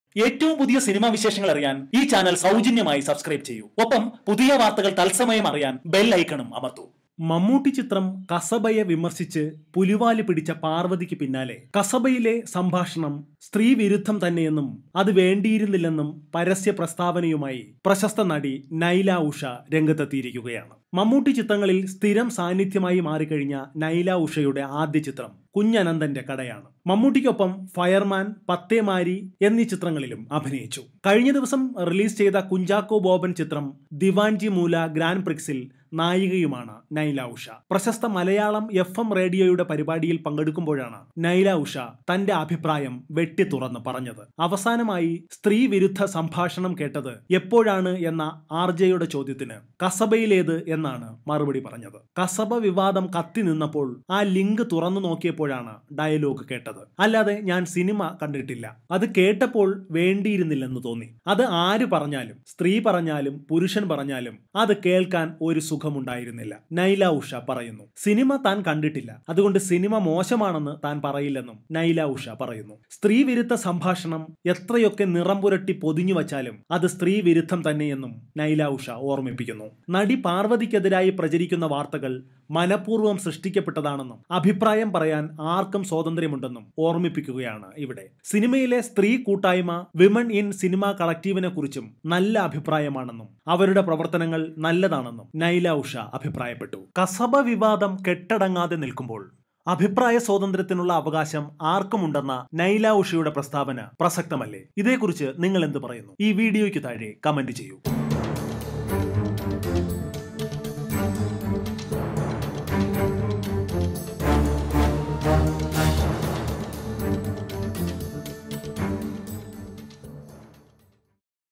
ഏറ്റവും പുതിയ സിനിമാ വിശേഷങ്ങൾ അറിയാൻ ഈ ചാനൽ സൗജന്യമായി സബ്സ്ക്രൈബ് ചെയ്യൂ ഒപ്പം പുതിയ വാർത്തകൾ തത്സമയം അറിയാൻ ബെൽ ഐക്കണും അമർത്തൂ മമ്മൂട്ടി ചിത്രം കസബയെ വിമർശിച്ച് പുലിവാലി പിടിച്ച പാർവതിക്ക് പിന്നാലെ കസബയിലെ സംഭാഷണം സ്ത്രീ വിരുദ്ധം തന്നെയെന്നും അത് വേണ്ടിയിരുന്നില്ലെന്നും പരസ്യ പ്രസ്താവനയുമായി പ്രശസ്ത നടി നൈല ഉഷ രംഗത്തെത്തിയിരിക്കുകയാണ് മമ്മൂട്ടി ചിത്രങ്ങളിൽ സ്ഥിരം സാന്നിധ്യമായി മാറിക്കഴിഞ്ഞ നൈല ഉഷയുടെ ആദ്യ ചിത്രം കുഞ്ഞനന്ദന്റെ കടയാണ് മമ്മൂട്ടിക്കൊപ്പം ഫയർമാൻ പത്തേമാരി എന്നീ ചിത്രങ്ങളിലും അഭിനയിച്ചു കഴിഞ്ഞ ദിവസം റിലീസ് ചെയ്ത കുഞ്ചാക്കോ ബോബൻ ചിത്രം ദിവാൻജി മൂല ഗ്രാൻഡ് പ്രിക്സിൽ നായികയുമാണ് നൈല ഉഷ പ്രശസ്ത മലയാളം എഫ് എം റേഡിയോയുടെ പരിപാടിയിൽ പങ്കെടുക്കുമ്പോഴാണ് നൈല ഉഷ തന്റെ അഭിപ്രായം വെട്ടി തുറന്ന് പറഞ്ഞത് അവസാനമായി സ്ത്രീ വിരുദ്ധ സംഭാഷണം കേട്ടത് എപ്പോഴാണ് എന്ന ആർ ജെയുടെ ചോദ്യത്തിന് കസബയിലേത് എന്നാണ് മറുപടി പറഞ്ഞത് കസബ വിവാദം കത്തി നിന്നപ്പോൾ ആ ലിങ്ക് തുറന്നു നോക്കിയപ്പോഴാണ് ഡയലോഗ് കേട്ടത് അല്ലാതെ ഞാൻ സിനിമ കണ്ടിട്ടില്ല അത് കേട്ടപ്പോൾ വേണ്ടിയിരുന്നില്ലെന്ന് തോന്നി അത് ആര് പറഞ്ഞാലും സ്ത്രീ പറഞ്ഞാലും പുരുഷൻ പറഞ്ഞാലും അത് കേൾക്കാൻ ഒരു സുഖമുണ്ടായിരുന്നില്ല നൈല ഉഷ പറയുന്നു സിനിമ താൻ കണ്ടിട്ടില്ല അതുകൊണ്ട് സിനിമ മോശമാണെന്ന് താൻ പറയില്ലെന്നും നൈല ഉഷ പറയുന്നു സ്ത്രീ വിരുദ്ധ സംഭാഷണം എത്രയൊക്കെ നിറം പുരട്ടി പൊതിഞ്ഞു വച്ചാലും അത് സ്ത്രീ വിരുദ്ധം തന്നെയെന്നും നൈല ഉഷ ഓർമ്മിപ്പിക്കുന്നു നടി പാർവതിക്കെതിരായി പ്രചരിക്കുന്ന വാർത്തകൾ മനഃപൂർവ്വം സൃഷ്ടിക്കപ്പെട്ടതാണെന്നും അഭിപ്രായം പറയാൻ ആർക്കും സ്വാതന്ത്ര്യമുണ്ടെന്നും ഓർമ്മിപ്പിക്കുകയാണ് ഇവിടെ സിനിമയിലെ സ്ത്രീ കൂട്ടായ്മ വിമൺ ഇൻ സിനിമ കളക്റ്റീവിനെ കുറിച്ചും നല്ല അഭിപ്രായമാണെന്നും അവരുടെ പ്രവർത്തനങ്ങൾ നല്ലതാണെന്നും നൈല ഉഷ അഭിപ്രായപ്പെട്ടു കസബ വിവാദം കെട്ടടങ്ങാതെ നിൽക്കുമ്പോൾ അഭിപ്രായ സ്വാതന്ത്ര്യത്തിനുള്ള അവകാശം ആർക്കുമുണ്ടെന്ന നൈല ഉഷയുടെ പ്രസ്താവന പ്രസക്തമല്ലേ ഇതേക്കുറിച്ച് നിങ്ങൾ എന്ത് പറയുന്നു ഈ വീഡിയോയ്ക്ക് താഴെ കമന്റ് ചെയ്യൂ